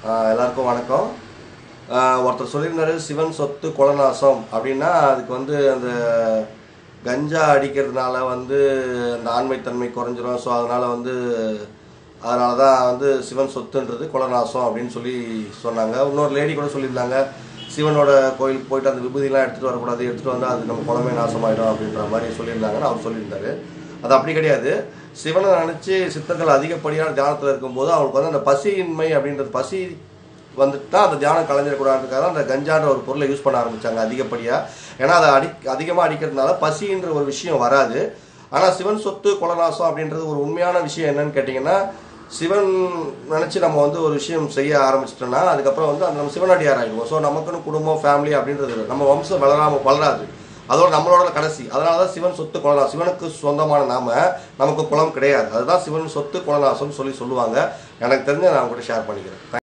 ஆஹ் எல்லாருக்கும் வணக்கம் ஆஹ் ஒருத்தர் சொல்லியிருந்தாரு சிவன் சொத்து கொலநாசம் அப்படின்னா அதுக்கு வந்து அந்த கஞ்சா அடிக்கிறதுனால வந்து அந்த ஆண்மைத்தன்மை குறைஞ்சிரும் ஸோ அதனால வந்து அதனால தான் வந்து சிவன் சொத்துன்றது கொலநாசம் அப்படின்னு சொல்லி சொன்னாங்க இன்னொரு லேடி கூட சொல்லியிருந்தாங்க சிவனோட கோயிலுக்கு போயிட்டு அந்த விபூதிலாம் எடுத்துகிட்டு வரக்கூடாது எடுத்துகிட்டு வந்தால் அது நம்ம குலமே நாசமாயிடும் அப்படின்ற மாதிரி சொல்லியிருந்தாங்கன்னு அவர் சொல்லியிருந்தாரு அது அப்படி கிடையாது சிவனை நினச்சி சித்தர்கள் அதிகப்படியான தியானத்தில் இருக்கும்போது அவங்களுக்கு வந்து அந்த பசியின்மை அப்படின்றது பசி வந்துட்டா அந்த தியானம் கலைஞ்சிடக்கூடாதுக்காக அந்த கஞ்சான்ற ஒரு பொருளை யூஸ் பண்ண ஆரம்பிச்சாங்க அதிகப்படியாக ஏன்னா அதை அடி அதிகமாக அடிக்கிறதுனால பசின்ற ஒரு விஷயம் வராது ஆனால் சிவன் சொத்து கொலநாசம் அப்படின்றது ஒரு உண்மையான விஷயம் என்னன்னு கேட்டிங்கன்னா சிவன் நினச்சி நம்ம வந்து ஒரு விஷயம் செய்ய ஆரம்பிச்சிட்டோம்னா அதுக்கப்புறம் வந்து அந்த நம்ம சிவனடியார் ஆகிடுவோம் ஸோ நமக்குன்னு குடும்பம் ஃபேமிலி அப்படின்றது இல்லை. நம்ம வம்சம் வளராம வளராது அதோட நம்மளோட கடைசி அதனால தான் சிவன் சொத்து குலநாசம் சிவனுக்கு சொந்தமான நாம நமக்கு குலம் கிடையாது அதுதான் சிவன் சொத்து குலநாசம் சொல்லி சொல்லுவாங்க எனக்கு தெரிஞ்ச நான் உங்கள்கிட்ட ஷேர் பண்ணிக்கிறேன்